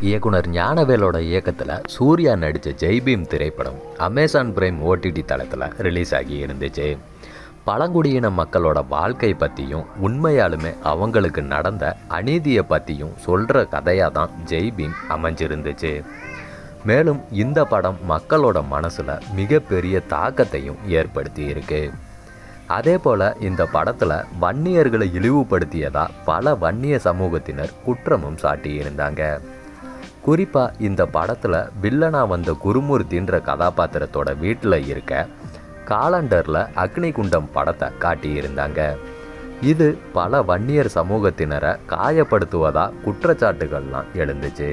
இயக்குனர் ஞானவேலோட இயக்கத்தில் சூர்யா நடித்த ஜெய்பீம் திரைப்படம் அமேசான் பிரைம் ஓடிடி தளத்தில் ரிலீஸ் ஆகி இருந்துச்சு பழங்குடியின மக்களோட வாழ்க்கை பற்றியும் உண்மையாலுமே அவங்களுக்கு நடந்த அநீதியை பற்றியும் சொல்கிற கதையாக தான் ஜெய்பீம் அமைஞ்சிருந்துச்சு மேலும் இந்த படம் மக்களோட மனசில் மிகப்பெரிய தாக்கத்தையும் ஏற்படுத்தி இருக்கு அதே போல் இந்த படத்தில் வன்னியர்களை இழிவுபடுத்தியதா பல வன்னிய சமூகத்தினர் குற்றமும் சாட்டியிருந்தாங்க குறிப்பாக இந்த படத்தில் வில்லனா வந்த குருமூர்த்தின்ற கதாபாத்திரத்தோட வீட்டில் இருக்க காலண்டரில் அக்னிகுண்டம் படத்தை காட்டியிருந்தாங்க இது பல வன்னியர் சமூகத்தினரை காயப்படுத்துவதா குற்றச்சாட்டுகள்லாம் எழுந்துச்சு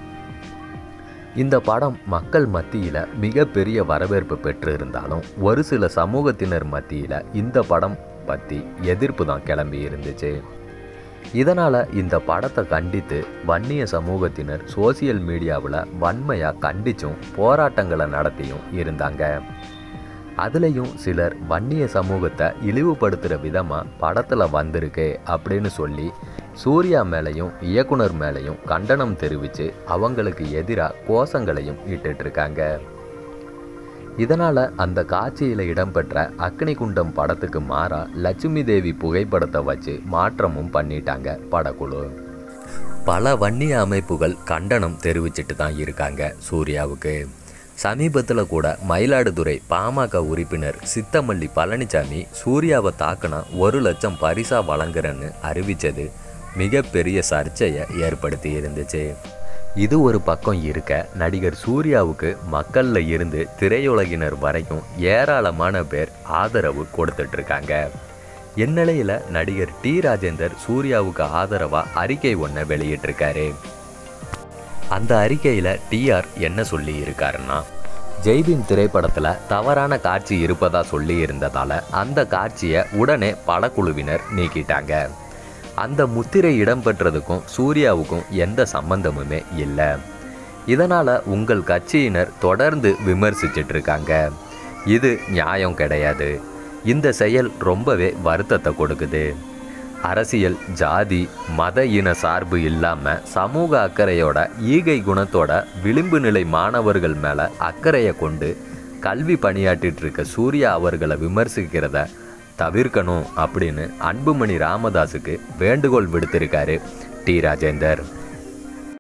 இந்த படம் மக்கள் மத்தியில் மிகப்பெரிய வரவேற்பு பெற்று இருந்தாலும் ஒரு சில சமூகத்தினர் மத்தியில் இந்த படம் பற்றி எதிர்ப்பு தான் கிளம்பி இருந்துச்சு இதனால் இந்த படத்தை கண்டித்து வன்னிய சமூகத்தினர் சோசியல் மீடியாவில் வன்மையாக கண்டிச்சும் போராட்டங்களை நடத்தியும் இருந்தாங்க அதுலேயும் சிலர் வன்னிய சமூகத்தை இழிவுபடுத்துகிற விதமாக படத்தில் வந்திருக்கு அப்படின்னு சொல்லி சூர்யா மேலேயும் இயக்குனர் மேலேயும் கண்டனம் தெரிவித்து அவங்களுக்கு எதிராக கோஷங்களையும் இட்டுட்ருக்காங்க இதனால் அந்த காட்சியில் இடம்பெற்ற அக்னிகுண்டம் படத்துக்கு மாறா லட்சுமி தேவி புகைப்படத்தை வச்சு மாற்றமும் பண்ணிட்டாங்க படக்குழு பல வன்னிய அமைப்புகள் கண்டனம் தெரிவிச்சிட்டு தான் இருக்காங்க சூர்யாவுக்கு சமீபத்தில் கூட மயிலாடுதுறை பாமக உறுப்பினர் சித்தமல்லி பழனிசாமி சூர்யாவை தாக்கினா ஒரு லட்சம் பரிசா வழங்குறேன்னு அறிவித்தது மிகப்பெரிய சர்ச்சையை ஏற்படுத்தி இருந்துச்சு இது ஒரு பக்கம் இருக்க நடிகர் சூர்யாவுக்கு மக்களில் இருந்து திரையுலகினர் வரைக்கும் ஏராளமான பேர் ஆதரவு கொடுத்துட்ருக்காங்க இந்நிலையில் நடிகர் டி ராஜேந்தர் சூர்யாவுக்கு ஆதரவாக அறிக்கை ஒன்றை வெளியிட்டிருக்காரு அந்த அறிக்கையில் டிஆர் என்ன சொல்லி இருக்காருன்னா ஜெய்பீம் திரைப்படத்தில் தவறான காட்சி இருப்பதா சொல்லி இருந்ததால் அந்த காட்சியை உடனே படக்குழுவினர் நீக்கிட்டாங்க அந்த முத்திரை இடம்பெற்றதுக்கும் சூர்யாவுக்கும் எந்த சம்பந்தமுமே இல்லை இதனால் உங்கள் கட்சியினர் தொடர்ந்து விமர்சிச்சிட்டு இருக்காங்க இது நியாயம் கிடையாது இந்த செயல் ரொம்பவே வருத்தத்தை கொடுக்குது அரசியல் ஜாதி மத இன சார்பு இல்லாமல் சமூக அக்கறையோட ஈகை குணத்தோட விளிம்பு நிலை மாணவர்கள் மேலே அக்கறையை கொண்டு கல்வி பணியாற்றிட்டு இருக்க சூர்யா அவர்களை விமர்சிக்கிறத தவிர்க்கணும் அப்படின்னு அன்புமணி ராமதாஸுக்கு வேண்டுகோள் விடுத்திருக்காரு டி ராஜேந்தர்